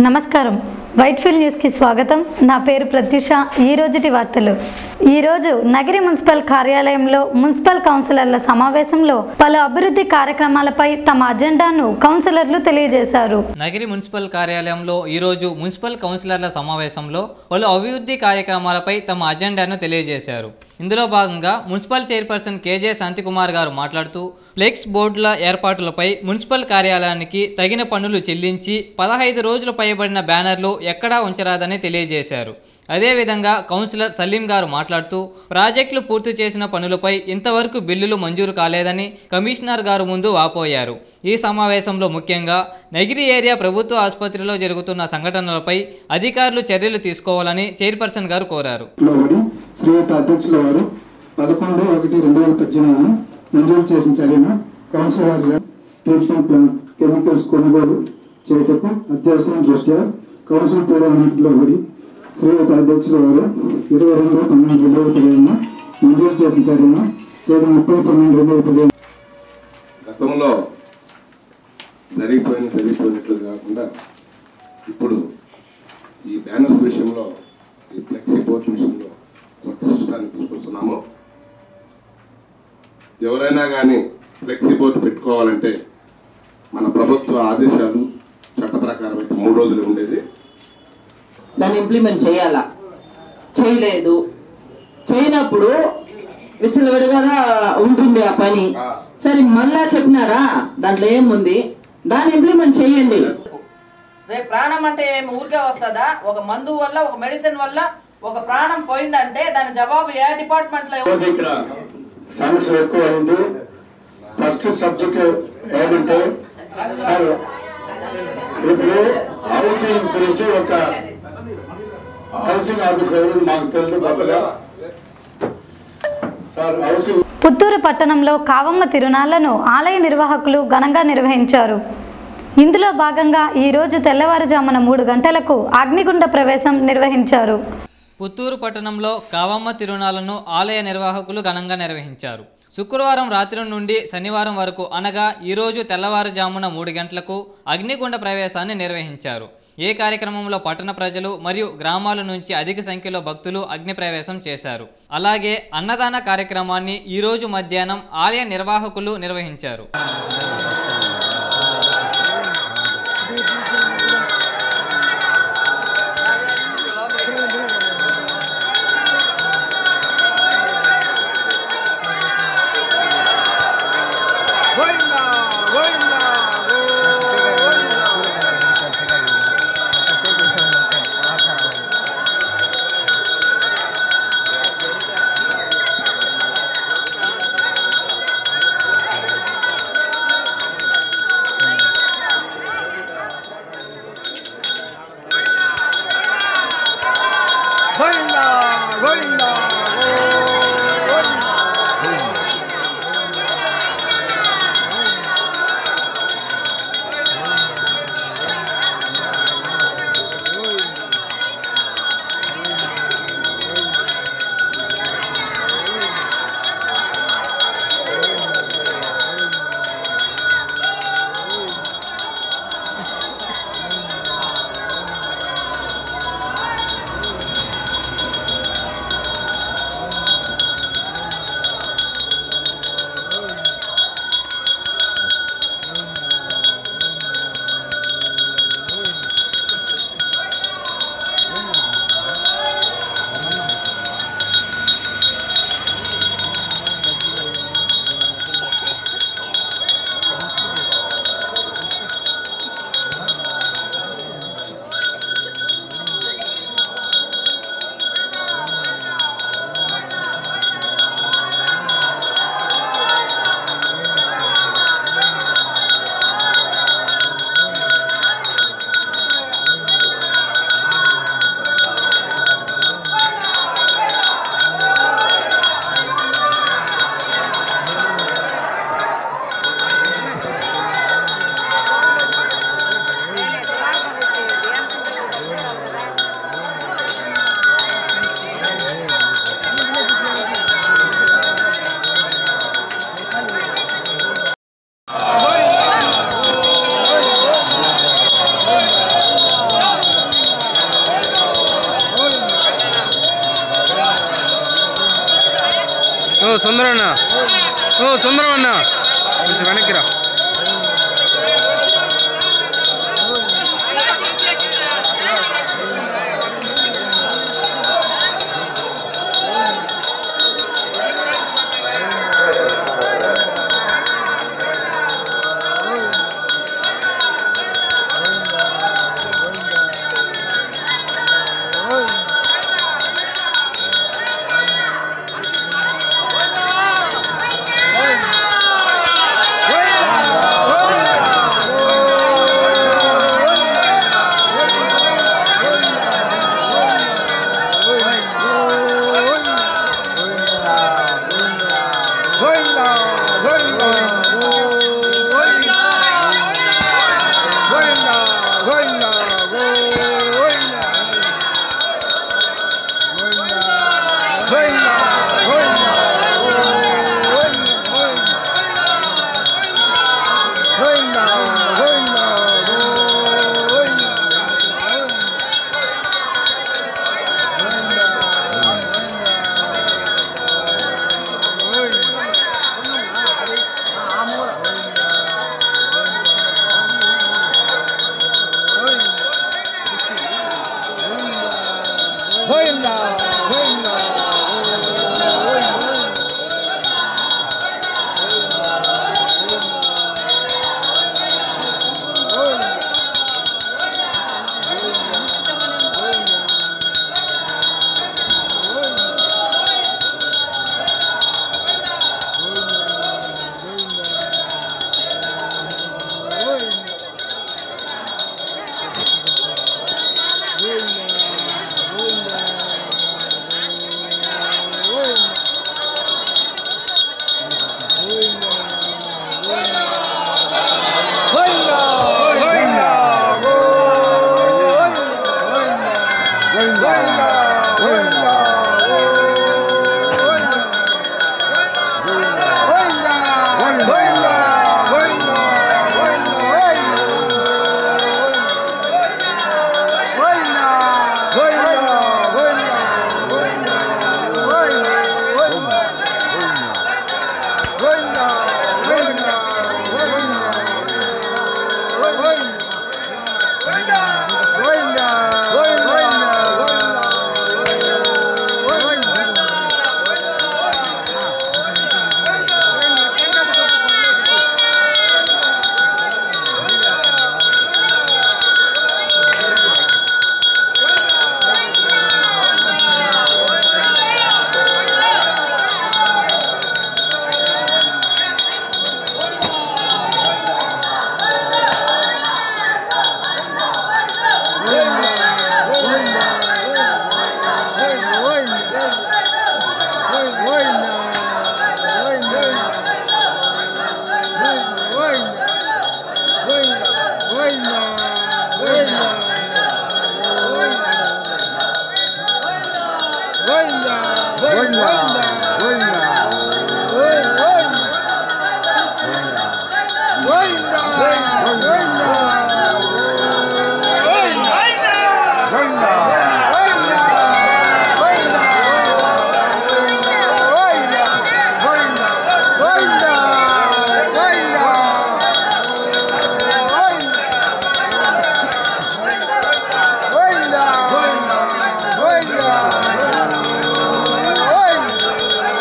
నమస్కారం వైట్ఫీల్డ్ న్యూస్కి స్వాగతం నా పేరు ప్రత్యూష ఈ రోజుటి వార్తలు ఈరోజు నగరి మున్సిపల్ కార్యాలయంలో మున్సిపల్ కౌన్సిలర్ల సమావేశంలో పలు అభివృద్ధి కార్యక్రమాలపై తమ అజెండాను కౌన్సిలర్లు తెలియజేశారు నగరి మున్సిపల్ కార్యాలయంలో ఈరోజు మున్సిపల్ కౌన్సిలర్ల సమావేశంలో పలు అభివృద్ధి కార్యక్రమాలపై తమ అజెండాను తెలియజేశారు ఇందులో భాగంగా మున్సిపల్ చైర్పర్సన్ కేజే శాంతికుమార్ గారు మాట్లాడుతూ ఫ్లెక్స్ బోర్డుల ఏర్పాట్లపై మున్సిపల్ కార్యాలయానికి తగిన పన్నులు చెల్లించి పదహైదు రోజులు పైబడిన బ్యానర్లు ఎక్కడా ఉంచరాదని తెలియజేశారు అదేవిధంగా కౌన్సిలర్ సలీం గారు మాట్లాడుతూ ప్రాజెక్టులు పూర్తి చేసిన పనులపై ఇంతవరకు బిల్లులు మంజూరు కాలేదని కమిషనర్ గారు ముందు వాపోయారు ఈ సమావేశంలో ముఖ్యంగా నగిరి ఏరియా ప్రభుత్వ ఆసుపత్రిలో జరుగుతున్న సంఘటనలపై అధికారులు చర్యలు తీసుకోవాలని చైర్పర్సన్ గారు కోరారు లోబడి శ్రీయుత అధ్యక్షుల వారు పదకొండు ఒకటి రెండు వేల పద్దెనిమిదిన మంజూరు చేసిన చర్యను కౌన్సిల్ వారిగా ట్రీట్మెంట్ ప్లాంట్ కెమికల్స్ కొనుగోలు చేయటకు అత్యవసరం దృష్ట్యా కౌన్సిల్ పూర్వానికి లోబడి శ్రీయుత అధ్యక్షుల వారు ఇరవై రెండు పన్నెండు రెండు వేల పదిహేను మంజూరు చేసిన చర్యను తేదీ ముప్పై పన్నెండు రెండు వేల పదిహేను గతంలో జరిగిపోయిన జరిగిపోయినట్లు కాకుండా ఇప్పుడు ఈ బ్యానర్స్ విషయంలో ఈ ఫ్లెక్సీ బోర్డ్ విషయంలో కొత్త సిస్టాన్ని తీసుకొస్తున్నాము ఎవరైనా కానీ ఫ్లెక్సీ బోర్డు పెట్టుకోవాలంటే మన ప్రభుత్వ ఆదేశాలు చట్ట ప్రకారం అయితే మూడు రోజులు ఉండేది దాన్ని ఇంప్లిమెంట్ చేయాలా చేయలేదు చేయనప్పుడు విచ్చలవిడిగా ఉంటుంది ఆ పని సరే మళ్ళా చెప్పినారా దాంట్లో ఏముంది దాన్ని ఇంప్లిమెంట్ చేయండి రేపు ప్రాణం అంటే ఏమి ఊరికే వస్తుందా ఒక మందు వల్ల ఒక మెడిసిన్ వల్ల ఒక ప్రాణం పోయిందంటే దాని జవాబు ఏ డిపార్ట్మెంట్ లో ఈరోజు ఇక్కడ సమస్య ఎక్కువ అయింది ఫస్ట్ సబ్జెక్ట్ ఏంటంటే సార్ ఇప్పుడు హౌసింగ్ గురించి ఒక హౌసింగ్ ఆఫీసర్ మాకు తెలుసు కొత్తగా సార్ హౌసింగ్ పుత్తూరు పట్టణంలో కావమ్మ తిరునాళ్లను ఆలయ నిర్వాహకులు ఘనంగా నిర్వహించారు ఇందులో భాగంగా ఈరోజు తెల్లవారుజామున మూడు గంటలకు అగ్నిగుండ ప్రవేశం నిర్వహించారు పుత్తూరు పట్టణంలో కావమ్మ తిరునాళ్లను ఆలయ నిర్వాహకులు ఘనంగా నిర్వహించారు శుక్రవారం రాత్రి నుండి శనివారం వరకు అనగా ఈరోజు తెల్లవారుజామున మూడు గంటలకు అగ్నిగుండ ప్రవేశాన్ని నిర్వహించారు ఏ కార్యక్రమంలో పట్టణ ప్రజలు మరియు గ్రామాల నుంచి అధిక సంఖ్యలో భక్తులు అగ్ని ప్రవేశం చేశారు అలాగే అన్నదాన కార్యక్రమాన్ని ఈరోజు మధ్యాహ్నం ఆలయ నిర్వాహకులు నిర్వహించారు ఓ సుందరన్న ఓ సుందరం అన్న కొంచెం వెనక్కి రా Goinda!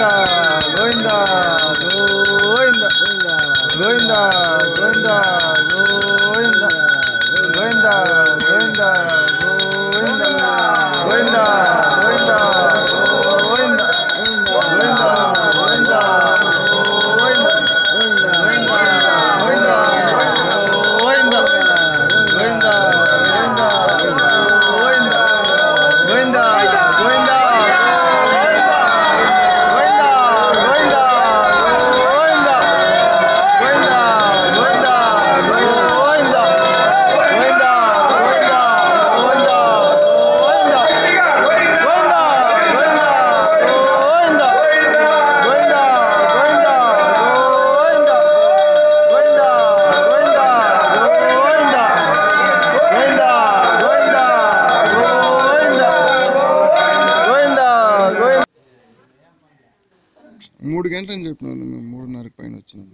గోవింద గోవింద గోవింద గోవింద గోవింద గోవింద గోవింద గోవింద గోవింద గోవింద గోవింద గోవింద గోవింద గోవింద మూడు గంటలని చెప్పినాను మేము మూడున్నరకు పైన వచ్చినాం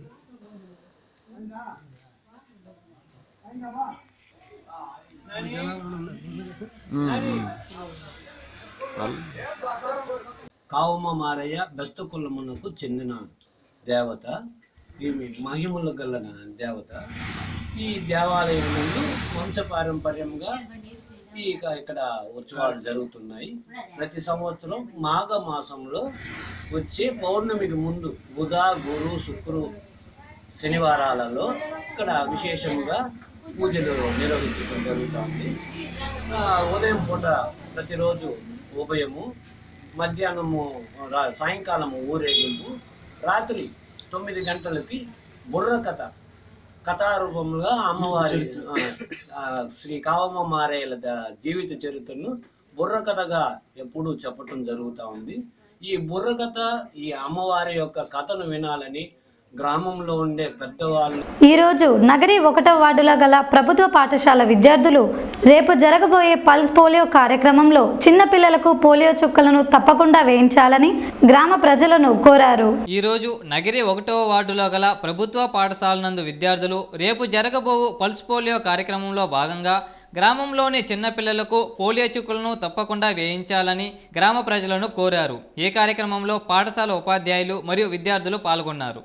కావమ మారయ్య బెస్త కులమునకు చెందిన దేవత ఈమె మహిమల గల దేవత ఈ దేవాలయం నందు వంశపారంపర్యంగా ఈ ఇక- ఇక్కడ ఉత్సవాలు జరుగుతున్నాయి ప్రతి సంవత్సరం మాఘ మాసంలో వచ్చే పౌర్ణమికి ముందు బుధ గురు శుక్రు శనివారాలలో ఇక్కడ విశేషముగా పూజలు నిర్వహించడం జరుగుతుంది ఆ, ఉదయం పూట ప్రతిరోజు ఉభయము మధ్యాహ్నము రా- సాయంకాలము ఊరేగింపు రాత్రి తొమ్మిది గంటలకి బుర్ర కథ కథారూపంగా అమ్మవారి ఆ, ఆ, శ్రీ కావమ్మ మారేల ద- జీవిత చరిత్రను బుర్ర కథగా ఎప్పుడూ చెప్పటం జరుగుతూ ఉంది ఈ బుర్ర కథ ఈ అమ్మవారి యొక్క కథను వినాలని గ్రామంలో ఉండే పెద్దవాళ్ళు ఈరోజు నగరి ఒకటో వార్డులో గల ప్రభుత్వ పాఠశాల విద్యార్థులు రేపు జరగబోయే పల్స్ పోలియో కార్యక్రమంలో చిన్నపిల్లలకు పోలియో చుక్కలను తప్పకుండా వేయించాలని గ్రామ ప్రజలను కోరారు ఈరోజు నగిరి ఒకటో వార్డులో గల ప్రభుత్వ పాఠశాల నందు విద్యార్థులు రేపు జరగబోవు పల్స్ పోలియో కార్యక్రమంలో భాగంగా గ్రామంలోని చిన్నపిల్లలకు పోలియో చుక్కలను తప్పకుండా వేయించాలని గ్రామ ప్రజలను కోరారు ఈ కార్యక్రమంలో పాఠశాల ఉపాధ్యాయులు మరియు విద్యార్థులు పాల్గొన్నారు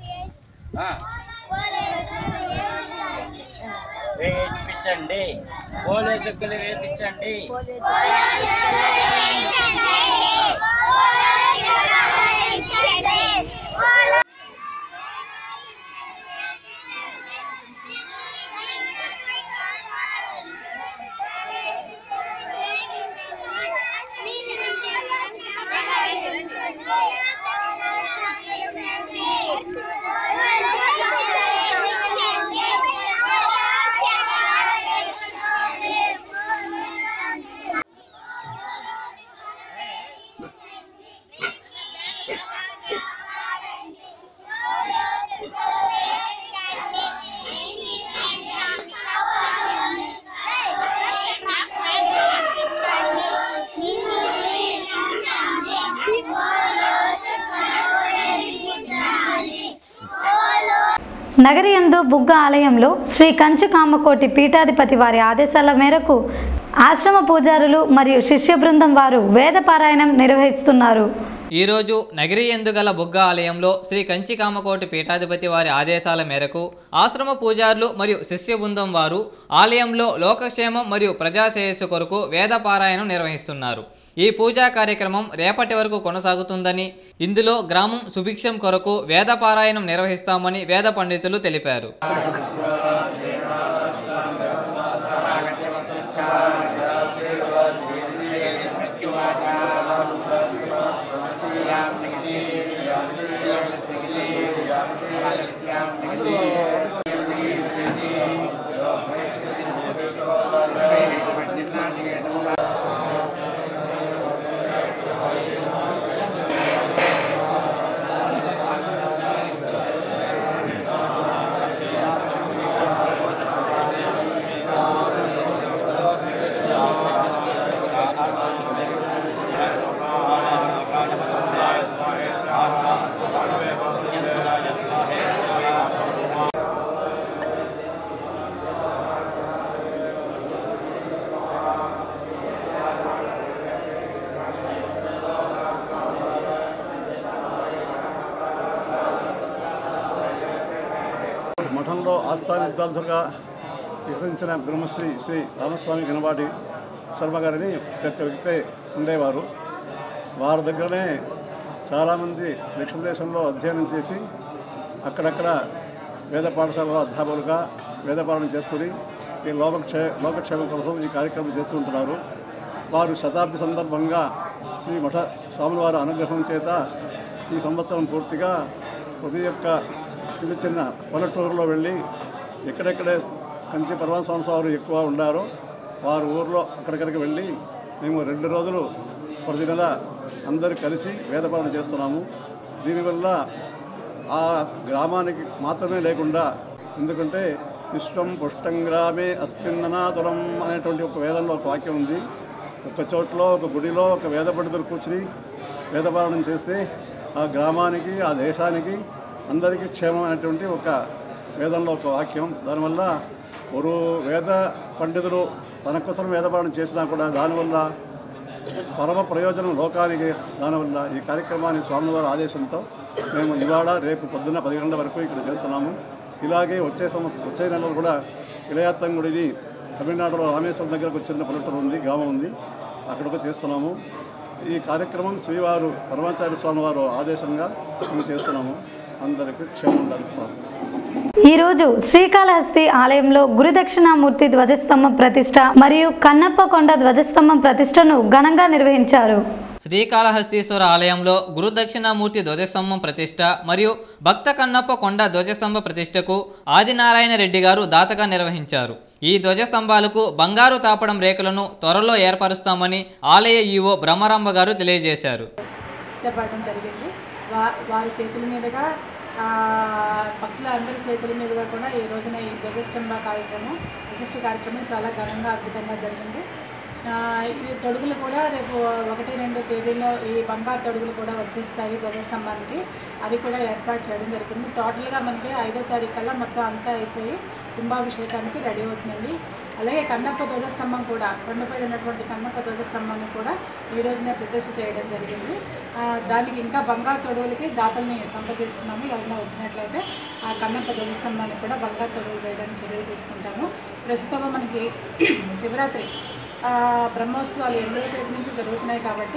వేయించండి పోలియో చుక్కలు వేయించండి నగరి యందు బుగ్గ ఆలయంలో శ్రీ కంచు కామకోటి పీఠాధిపతి వారి ఆదేశాల మేరకు ఆశ్రమ పూజారులు మరియు శిష్య బృందం వారు వేద పారాయణం నిర్వహిస్తున్నారు ఈరోజు నగిరి ఎందుగల బుగ్గ ఆలయంలో శ్రీ కంచి కామకోటి పీఠాధిపతి వారి ఆదేశాల మేరకు ఆశ్రమ పూజారులు మరియు శిష్య బృందం వారు ఆలయంలో లోకక్షేమం మరియు ప్రజాశ్రేయస్సు కొరకు వేద పారాయణం నిర్వహిస్తున్నారు ఈ పూజా కార్యక్రమం రేపటి వరకు కొనసాగుతుందని ఇందులో గ్రామం సుభిక్షం కొరకు వేద పారాయణం నిర్వహిస్తామని వేద పండితులు తెలిపారు మఠంలో ఆస్థాన విద్వాంసులుగా వికసించిన బ్రహ్మశ్రీ శ్రీ రామస్వామి గణపాటి శర్మ గారిని ప్రతి వ్యక్తి ఉండేవారు వారి దగ్గరనే చాలామంది దక్షిణ దేశంలో అధ్యయనం చేసి అక్కడక్కడ వేద పాఠశాలలో అధ్యాపకులుగా వేదపాలన చేసుకుని ఈ లోకక్షే లోకక్షేమం కోసం ఈ కార్యక్రమం చేస్తూ ఉంటున్నారు వారు శతాబ్ది సందర్భంగా శ్రీ మఠ స్వాములవారి అనుగ్రహం చేత ఈ సంవత్సరం పూర్తిగా ప్రతి యొక్క చిన్న చిన్న పల్లెటూరులో వెళ్ళి ఎక్కడెక్కడే కంచి పరమాత్మ స్వామి వారు ఎక్కువ ఉండారో వారు ఊర్లో అక్కడిక్కడికి వెళ్ళి మేము రెండు రోజులు ప్రతి నెల అందరూ కలిసి వేదపాలన చేస్తున్నాము దీనివల్ల ఆ గ్రామానికి మాత్రమే లేకుండా ఎందుకంటే విశ్వం పుష్టం గ్రామే అస్మిన్ననాతురం అనేటువంటి ఒక వేదంలో ఒక వాక్యం ఉంది ఒక చోట్లో ఒక గుడిలో ఒక వేద పండితులు కూర్చుని వేదపాలనం చేస్తే ఆ గ్రామానికి ఆ దేశానికి అందరికీ క్షేమం అనేటువంటి ఒక వేదంలో ఒక వాక్యం దానివల్ల ఒక వేద పండితులు తన కోసం వేదపాలన చేసినా కూడా దానివల్ల పరమ ప్రయోజనం లోకానికి దానివల్ల ఈ కార్యక్రమాన్ని స్వామివారి ఆదేశంతో మేము ఇవాళ రేపు పొద్దున్న పది గంటల వరకు ఇక్కడ చేస్తున్నాము ఇలాగే వచ్చే సంవత్సరం వచ్చే నెలలో కూడా ఇళయాత్తంగుడిని తమిళనాడులో రామేశ్వరం దగ్గరకు వచ్చిన పల్లెటూరు ఉంది గ్రామం ఉంది అక్కడికి చేస్తున్నాము ఈ కార్యక్రమం శ్రీవారు పరమాచార్య స్వామి వారు ఆదేశంగా మేము చేస్తున్నాము అందరికీ క్షేమం ఉండాలని ప్రార్థిస్తున్నాము ఈరోజు శ్రీకాళహస్తి ఆలయంలో గురుదక్షిణామూర్తి ధ్వజస్తంభం ప్రతిష్ట మరియు కన్నప్ప కొండ ధ్వజస్తంభం ప్రతిష్టను ఘనంగా నిర్వహించారు శ్రీకాళహస్తీశ్వర ఆలయంలో గురుదక్షిణామూర్తి ధ్వజస్తంభం ప్రతిష్ట మరియు భక్త కన్నప్ప కొండ ధ్వజస్తంభ ప్రతిష్టకు ఆదినారాయణ రెడ్డి గారు దాతగా నిర్వహించారు ఈ ధ్వజస్తంభాలకు బంగారు తాపడం రేఖలను త్వరలో ఏర్పరుస్తామని ఆలయ ఈవో బ్రహ్మరాంబ గారు తెలియజేశారు సిద్ధపడడం జరిగింది వా వారి చేతుల మీదుగా ఆ, భక్తుల అందరి చేతుల మీదుగా కూడా ఈ రోజున ఈ ధ్వజస్తంభ కార్యక్రమం ప్రతిష్ఠ కార్యక్రమం చాలా ఘనంగా అద్భుతంగా జరిగింది ఆ, ఈ తొడుగులు కూడా రేపు ఒకటి రెండు తేదీల్లో ఈ బంగారు తొడుగులు కూడా వచ్చేస్తాయి ధ్వజస్తంభానికి అవి కూడా ఏర్పాటు చేయడం జరుగుతుంది టోటల్గా మనకి ఐదో తారీఖు కల్లా మొత్తం అంతా అయిపోయి కుంభాభిషేకానికి రెడీ అవుతుందండి అలాగే కన్నప్ప ధ్వజస్తంభం కూడా కొండపై ఉన్నటువంటి కన్నప్ప ధ్వజస్తంభాన్ని కూడా ఈ రోజునే ప్రతిష్ఠ చేయడం జరిగింది ఆ, దానికి ఇంకా బంగారు తొడుగులకి దాతల్ని సంప్రదిస్తున్నాము ఎవరైనా వచ్చినట్లయితే ఆ కన్నప్ప ధ్వజస్తంభాన్ని కూడా బంగారు తొడుగులు వేయడానికి చర్యలు తీసుకుంటాము ప్రస్తుతం మనకి శివరాత్రి ఆ, బ్రహ్మోత్సవాలు ఎనిమిదో తేదీ నుంచి జరుగుతున్నాయి కాబట్టి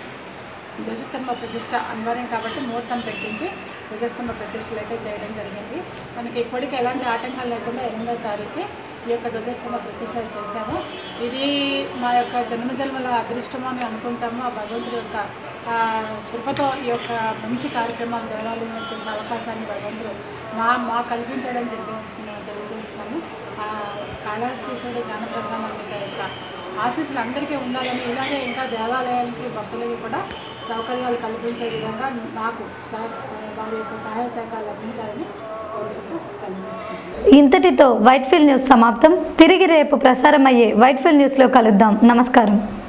ధ్వజస్తంభ ప్రతిష్ట అనివార్యం కాబట్టి ముహూర్తం పెట్టించి ధ్వజస్తంభ ప్రతిష్టలు అయితే చేయడం జరిగింది మనకి ఇప్పటికి ఎలాంటి ఆటంకాలు లేకుండా ఎనిమిదో తారీఖు ఈ యొక్క ధ్వజస్తంభ ప్రతిష్ట చేశాము ఇది మా యొక్క జన్మజన్మల అదృష్టం అని అనుకుంటాము ఆ భగవంతుడి యొక్క ఆ, కృపతో ఈ యొక్క మంచి కార్యక్రమాలు దేవాలయంలో చేసే అవకాశాన్ని భగవంతుడు మా మా కల్పించాడని చెప్పేసి మేము తెలియజేస్తున్నాము ఆ, కాళహస్తీశ్వరుడు జ్ఞానప్రసాదానికి యొక్క ఆశీస్సులు అందరికీ ఉండాలని ఇలాగే ఇంకా దేవాలయాలకి భక్తులకి కూడా సౌకర్యాలు కల్పించే విధంగా నాకు సహ వారి యొక్క సహాయ సహకారాలు లభించాలని కోరుకుంటూ సెలవు ఇంతటితో వైట్ఫీల్డ్ న్యూస్ సమాప్తం తిరిగి రేపు ప్రసారమయ్యే వైట్ఫీల్డ్ న్యూస్లో కలుద్దాం నమస్కారం